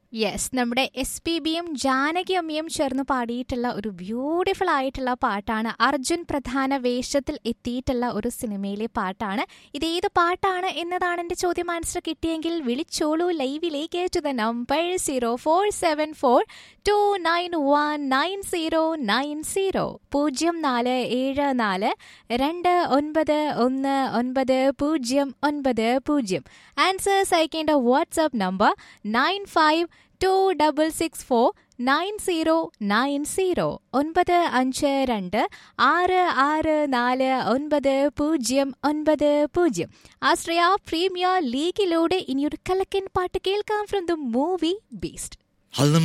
yes നമ്മുടെ S P ബിയും ജാനകി അമ്മയും ചേർന്ന് പാടിയിട്ടുള്ള ഒരു ബ്യൂട്ടിഫുൾ ആയിട്ടുള്ള പാട്ടാണ് അർജുൻ പ്രധാന വേഷത്തിൽ എത്തിയിട്ടുള്ള ഒരു സിനിമയിലെ പാട്ടാണ് ഇത് ഏത് പാട്ടാണ് എന്നതാണ് എൻ്റെ ചോദ്യം ആൻസർ കിട്ടിയെങ്കിൽ വിളിച്ചോളൂ ലൈവിലേക്ക് to the number zero four seven four two nine one nine zero nine zero പൂജ്യം നാല് ഏഴ് നാല് രണ്ട് ഒൻപത് ഒന്ന് ഒൻപത് പൂജ്യം ഒൻപത് പൂജ്യം ആൻസേഴ്സ് അയക്കേണ്ട WhatsApp number nine five two double six four nine zero nine zero ഒൻപത് അഞ്ച് രണ്ട് ആറ് ആറ് നാല് ഒൻപത് പൂജ്യം ഒൻപത് പൂജ്യം ആശ്രയ പ്രീമിയർ ലീഗിലൂടെ ഇനിയൊരു കലക്കൻ പാട്ട് കേൾക്കാം from the movie beast Hello